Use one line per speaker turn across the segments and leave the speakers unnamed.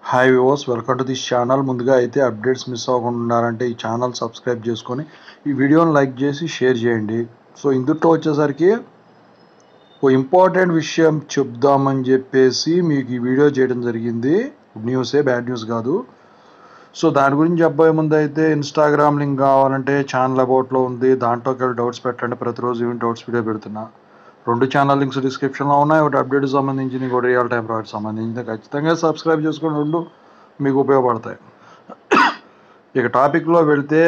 hi వివోస్ welcome to this channel ముందుగా అయితే అప్డేట్స్ మిస్ అవ్వకుండా ఉండాలంటే ఈ ఛానల్ సబ్స్క్రైబ్ చేసుకొని ఈ వీడియోని లైక్ చేసి షేర్ చేయండి సో ఇందులో వచ్చేసరికి ఓ ఇంపార్టెంట్ విషయం చెప్దామని చెప్పేసి మీకు ఈ వీడియో చేయడం జరిగింది గుడ్ న్యూసే బ్యాడ్ న్యూస్ కాదు సో దాని గురించి చెప్పబోయే ముందు అయితే ఇన్స్టాగ్రామ్ లింక్ కావాలంటే ఛానల్ అబౌట్లో ఉంది దాంట్లోకి వెళ్ళి డౌట్స్ పెట్టండి ప్రతిరోజు ఈవెన్ డౌట్స్ వీడియో పెడుతున్నా రెండు ఛానల్ లింక్స్ డిస్క్రిప్షన్లో ఉన్నాయి ఒకటి అప్డేట్ సంబంధించి ఇంకోటి రియల్ టైం ప్రాడక్ట్ సంబంధించి ఖచ్చితంగా సబ్స్క్రైబ్ చేసుకొని రెండు మీకు ఉపయోగపడతాయి ఇక టాపిక్లో వెళ్తే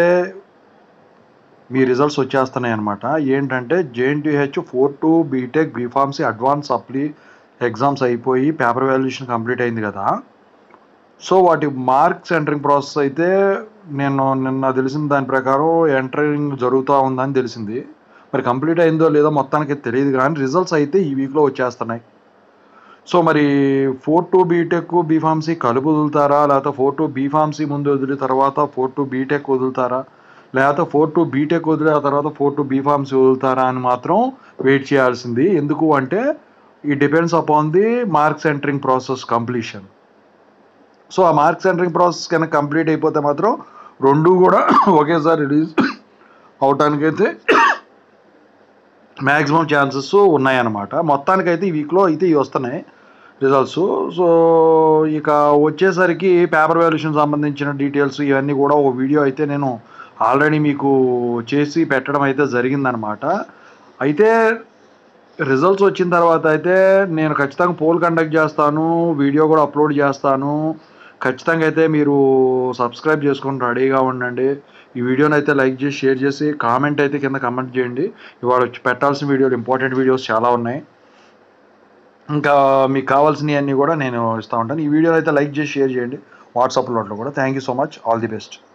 మీ రిజల్ట్స్ వచ్చేస్తున్నాయి అనమాట ఏంటంటే JNTH four two B Tech B pharmacy advance supply exams అయిపోయి పేపర్ వాల్యుయేషన్ కంప్లీట్ అయింది కదా సో వాటి మార్క్స్ ఎంటరింగ్ ప్రాసెస్ అయితే నేను నిన్న తెలిసిన దాని ప్రకారం ఎంటరింగ్ జరుగుతూ ఉందని తెలిసింది మరి కంప్లీట్ అయిందో లేదో మొత్తానికి తెలియదు కానీ రిజల్ట్స్ అయితే ఈ వీక్లో వచ్చేస్తున్నాయి సో మరి ఫోర్ టు బీటెక్ బీఫార్మసీ కలుపు వదులుతారా లేకపోతే ఫోర్ టు బీఫార్మసీ ముందు వదిలి తర్వాత ఫోర్ టు బీటెక్ వదులుతారా లేకపోతే ఫోర్ టు బీటెక్ వదిలి ఆ తర్వాత ఫోర్ టు బీఫార్మసీ వదులుతారా అని మాత్రం వెయిట్ చేయాల్సింది ఎందుకు అంటే ఈ depends upon the marks entering process completion so ఆ మార్క్స్ ఎంటరింగ్ ప్రాసెస్ కనుక కంప్లీట్ అయిపోతే మాత్రం రెండు కూడా ఒకేసారి రిలీజ్ అవటానికైతే మ్యాక్సిమం ఛాన్సెస్ ఉన్నాయన్నమాట మొత్తానికైతే ఈ వీక్లో అయితే ఇవి వస్తున్నాయి రిజల్ట్స్ సో ఇక వచ్చేసరికి పేపర్ వాల్యుయేషన్ సంబంధించిన డీటెయిల్స్ ఇవన్నీ కూడా ఒక వీడియో అయితే నేను ఆల్రెడీ మీకు చేసి పెట్టడం అయితే జరిగిందనమాట అయితే రిజల్ట్స్ వచ్చిన తర్వాత అయితే నేను ఖచ్చితంగా పోల్ కండక్ట్ చేస్తాను వీడియో కూడా అప్లోడ్ చేస్తాను ఖచ్చితంగా అయితే మీరు సబ్స్క్రైబ్ చేసుకొని రెడీగా ఉండండి ఈ వీడియోని అయితే లైక్ చేసి షేర్ చేసి కామెంట్ అయితే కింద కామెంట్ చేయండి ఇవాళ వచ్చి పెట్టాల్సిన వీడియోలు ఇంపార్టెంట్ వీడియోస్ చాలా ఉన్నాయి ఇంకా మీకు కావాల్సినవన్నీ కూడా నేను ఇస్తూ ఉంటాను ఈ వీడియో అయితే లైక్ చేసి షేర్ చేయండి వాట్సాప్లో కూడా thank you so much all the best